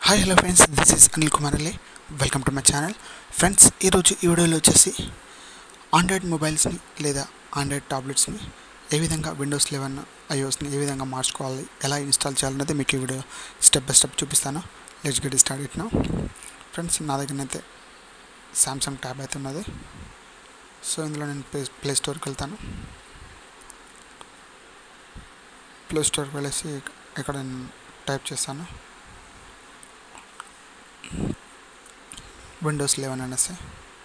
hi hello friends this is Anil Kumar Ali welcome to my channel friends ఈరోజు ఈ వీడియోలో వచ్చేసి ఆండ్రాయిడ్ మొబైల్స్ని లేదా ఆండ్రాయిడ్ టాబ్లెట్స్ని ఏ విధంగా విండోస్ లెవెన్ ఐఓస్ని ఏ విధంగా మార్చుకోవాలి ఎలా ఇన్స్టాల్ చేయాలనేది మీకు ఈ వీడియో స్టెప్ బై స్టెప్ చూపిస్తాను లెట్స్ గెట్ స్టార్ట్ ఇట్నా ఫ్రెండ్స్ నా దగ్గరనైతే శాంసంగ్ ట్యాబ్ అయితే ఉన్నది సో ఇందులో నేను ప్లే ప్లే స్టోర్కి వెళ్తాను ప్లే స్టోర్కి వెళ్ళేసి ఇక్కడ నేను టైప్ చేస్తాను విండోస్ లెవెన్ అనేసి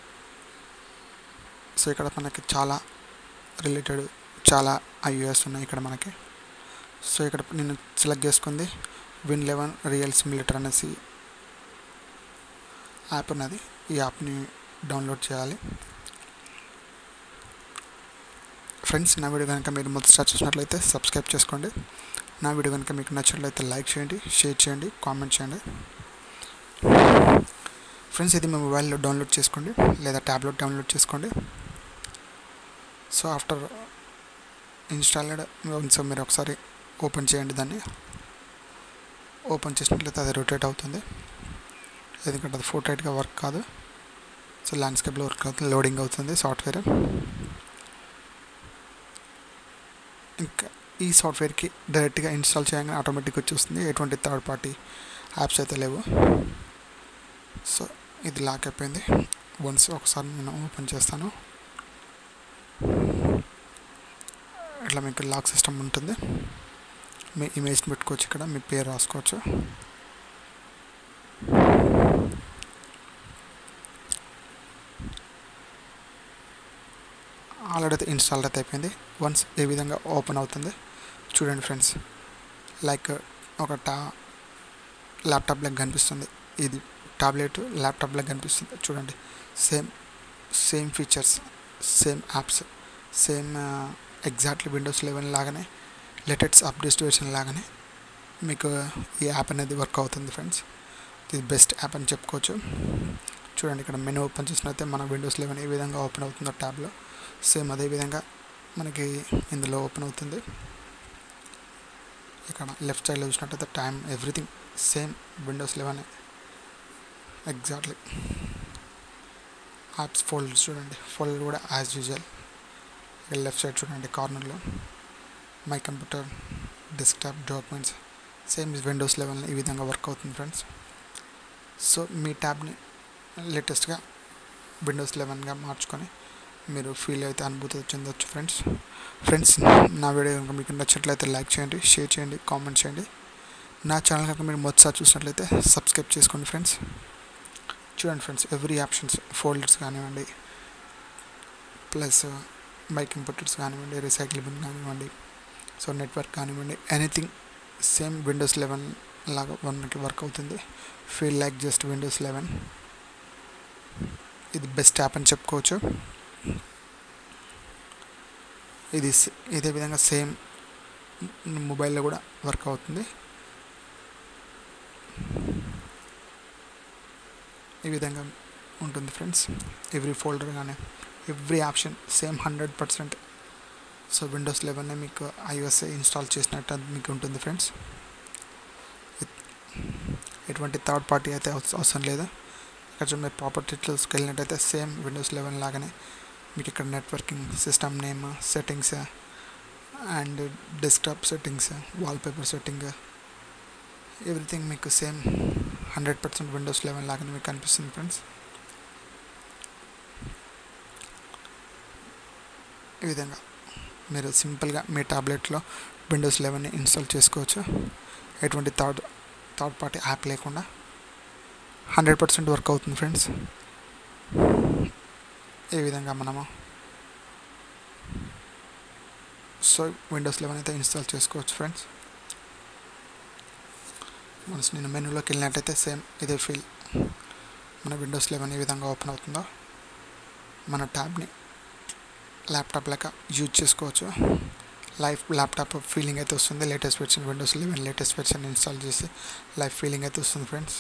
సో ఇక్కడ మనకి చాలా రిలేటెడ్ చాలా ఐఓఎస్ ఉన్నాయి ఇక్కడ మనకి సో ఇక్కడ నేను సెలెక్ట్ చేసుకుంది విన్ లెవెన్ రియల్ సిమ్యులేటర్ అనేసి యాప్ ఉన్నది ఈ యాప్ని డౌన్లోడ్ చేయాలి ఫ్రెండ్స్ నా వీడియో కనుక మీరు మొదటిసారి చూసినట్లయితే సబ్స్క్రైబ్ చేసుకోండి నా వీడియో కనుక మీకు నచ్చినట్లయితే లైక్ చేయండి షేర్ చేయండి కామెంట్ చేయండి ఫ్రెండ్స్ ఇది మీ మొబైల్లో డౌన్లోడ్ చేసుకోండి లేదా ట్యాబ్లో డౌన్లోడ్ చేసుకోండి సో ఆఫ్టర్ ఇన్స్టాల్డ్ సో మీరు ఒకసారి ఓపెన్ చేయండి దాన్ని ఓపెన్ చేసినట్లయితే అది రొటేట్ అవుతుంది ఎందుకంటే అది ఫోటోట్గా వర్క్ కాదు సో ల్యాండ్స్కేప్లో వర్క్ అవుతుంది లోడింగ్ అవుతుంది సాఫ్ట్వేర్ ఇంకా ఈ సాఫ్ట్వేర్కి డైరెక్ట్గా ఇన్స్టాల్ చేయగానే ఆటోమేటిక్గా వచ్చేస్తుంది ఎటువంటి థర్డ్ పార్టీ యాప్స్ అయితే లేవు సో ఇది లాక్ అయిపోయింది వన్స్ ఒకసారి నేను ఓపెన్ చేస్తాను ఇట్లా మీకు లాక్ సిస్టమ్ ఉంటుంది మీ ఇమేజ్ని పెట్టుకోవచ్చు ఇక్కడ మీ పేరు రాసుకోవచ్చు ఆల్రెడీ అయితే ఇన్స్టాల్ అయితే అయిపోయింది వన్స్ ఏ విధంగా ఓపెన్ అవుతుంది చూడండి ఫ్రెండ్స్ లైక్ ఒక టా ల్యాప్టాప్ లెక్క కనిపిస్తుంది ఇది టాబ్లెట్ ల్యాప్టాప్ లాగా కనిపిస్తుంది చూడండి same same features same apps same exactly windows eleven లాగానే లేటెస్ట్ అప్డేట్ వెర్షన్ లాగానే మీకు ఈ యాప్ అనేది వర్క్ అవుతుంది ఫ్రెండ్స్ ఇది బెస్ట్ యాప్ అని చెప్పుకోవచ్చు చూడండి ఇక్కడ మెనూ ఓపెన్ చేసినైతే మన విండోస్ లెవెన్ ఏ విధంగా ఓపెన్ అవుతుందో ట్యాబ్లో సేమ్ అదే విధంగా మనకి ఇందులో ఓపెన్ అవుతుంది ఇక్కడ లెఫ్ట్ సైడ్లో చూసినట్టయితే time everything same Windows eleven exactly apps folder చూడండి ఫోల్డర్ కూడా యాజ్ యూజువల్ ఇక్కడ లెఫ్ట్ సైడ్ చూడండి కార్నర్లో my computer desktop documents same windows level ఈ విధంగా వర్క్ అవుతుంది ఫ్రెండ్స్ సో మీ ట్యాబ్ని లేటెస్ట్గా విండోస్ లెవెన్గా మార్చుకొని మీరు ఫీల్ అయితే అనుభూతి చెందొచ్చు ఫ్రెండ్స్ ఫ్రెండ్స్ నా వీడియో కనుక మీకు నచ్చినట్లయితే లైక్ చేయండి షేర్ చేయండి కామెంట్ చేయండి నా ఛానల్ కనుక మీరు మొదటిసారి చూసినట్లయితే సబ్స్క్రైబ్ చేసుకోండి ఫ్రెండ్స్ చూడండి ఫ్రెండ్స్ ఎవ్రీ ఆప్షన్స్ ఫోల్డర్స్ కానివ్వండి ప్లస్ బైక్ ఇంపోర్టర్స్ కానివ్వండి రీసైక్లబుల్ కానివ్వండి సో నెట్వర్క్ కానివ్వండి ఎనీథింగ్ సేమ్ విండోస్ లెవెన్ లాగా మనకి వర్క్ అవుతుంది feel like just Windows eleven ఇది బెస్ట్ యాప్ అని చెప్పుకోవచ్చు ఇది ఇదే విధంగా సేమ్ మొబైల్లో కూడా వర్క్ అవుతుంది ఈ విధంగా ఉంటుంది ఫ్రెండ్స్ ఎవ్రీ ఫోల్డర్ కానీ every option same hundred percent so Windows eleven మీకు ఐఓఎస్ ఇన్స్టాల్ చేసినట్టు మీకు ఉంటుంది ఫ్రెండ్స్ ఎటువంటి థర్డ్ పార్టీ అయితే అవసరం లేదు ఇక్కడ మీరు ప్రాపర్టీస్కి వెళ్ళినట్టయితే సేమ్ విండోస్ లెవెన్ లాగానే మీకు ఇక్కడ networking system name settings and desktop settings wallpaper setting everything మీకు same hundred percent Windows eleven లాగానే మీకు కనిపిస్తుంది ఫ్రెండ్స్ ఈ విధంగా మీరు సింపుల్గా మీ టాబ్లెట్లో విండోస్ లెవెన్ని ఇన్స్టాల్ చేసుకోవచ్చు ఎటువంటి థర్డ్ థర్డ్ పార్టీ యాప్ లేకుండా హండ్రెడ్ పర్సెంట్ వర్క్ అవుతుంది ఫ్రెండ్స్ ఈ విధంగా మనము సో విండోస్ లెవెన్ అయితే ఇన్స్టాల్ చేసుకోవచ్చు ఫ్రెండ్స్ వన్స్ నేను మెనూలోకి వెళ్ళినట్టయితే సేమ్ ఇదే ఫీల్ మన విండోస్ లెవెన్ ఏ విధంగా ఓపెన్ అవుతుందో మన ట్యాబ్ని ల్యాప్టాప్ లెక్క యూజ్ చేసుకోవచ్చు లైఫ్ ల్యాప్టాప్ ఫీలింగ్ అయితే వస్తుంది latest version Windows eleven latest version install చేసి లైఫ్ ఫీలింగ్ అయితే వస్తుంది ఫ్రెండ్స్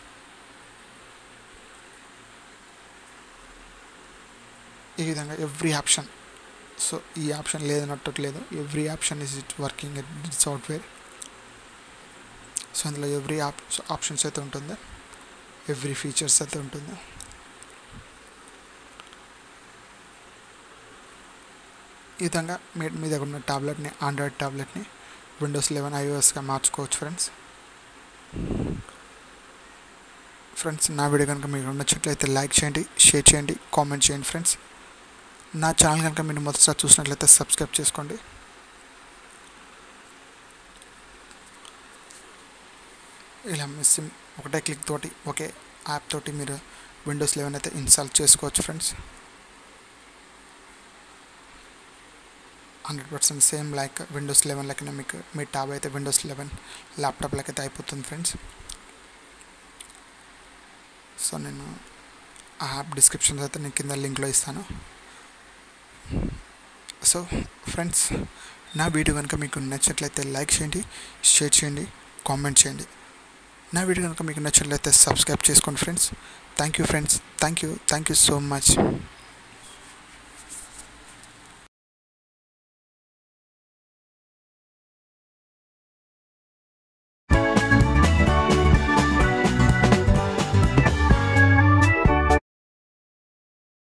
ఈ విధంగా ఎవ్రీ ఆప్షన్ సో ఈ ఆప్షన్ లేదన్నట్టు లేదు every option is it working software so అందులో ఎవ్రీ ఆప్ ఆప్షన్స్ అయితే ఉంటుంది ఎవ్రీ ఫీచర్స్ అయితే ఉంటుంది ఈ విధంగా మీ మీ దగ్గర ఉన్న ట్యాబ్లెట్ని ఆండ్రాయిడ్ ట్యాబ్లెట్ని విండోస్ లెవెన్ ఐఓఎస్గా మార్చుకోవచ్చు ఫ్రెండ్స్ ఫ్రెండ్స్ నా వీడియో కనుక మీకు నచ్చినట్లయితే లైక్ చేయండి షేర్ చేయండి కామెంట్ చేయండి ఫ్రెండ్స్ నా ఛానల్ కనుక మీరు మొదటిసారి చూసినట్లయితే సబ్స్క్రైబ్ చేసుకోండి ఇలా మీ సిమ్ ఒకటే క్లిక్ తోటి ఒకే యాప్ తోటి మీరు విండోస్ లెవెన్ అయితే ఇన్స్టాల్ చేసుకోవచ్చు friends hundred percent same like Windows eleven లెక్కనే మీకు మీ ట్యాబ్ అయితే విండోస్ లెవెన్ ల్యాప్టాప్ అయితే అయిపోతుంది ఫ్రెండ్స్ సో నేను ఆ యాప్ డిస్క్రిప్షన్ అయితే నేను కింద లింక్లో ఇస్తాను సో ఫ్రెండ్స్ నా వీడియో కనుక మీకు నచ్చినట్లయితే లైక్ చేయండి షేర్ చేయండి కామెంట్ చేయండి నా వీడియో కనుక మీకు నచ్చినట్లయితే సబ్స్క్రైబ్ చేసుకోండి friends thank you friends thank you thank you so much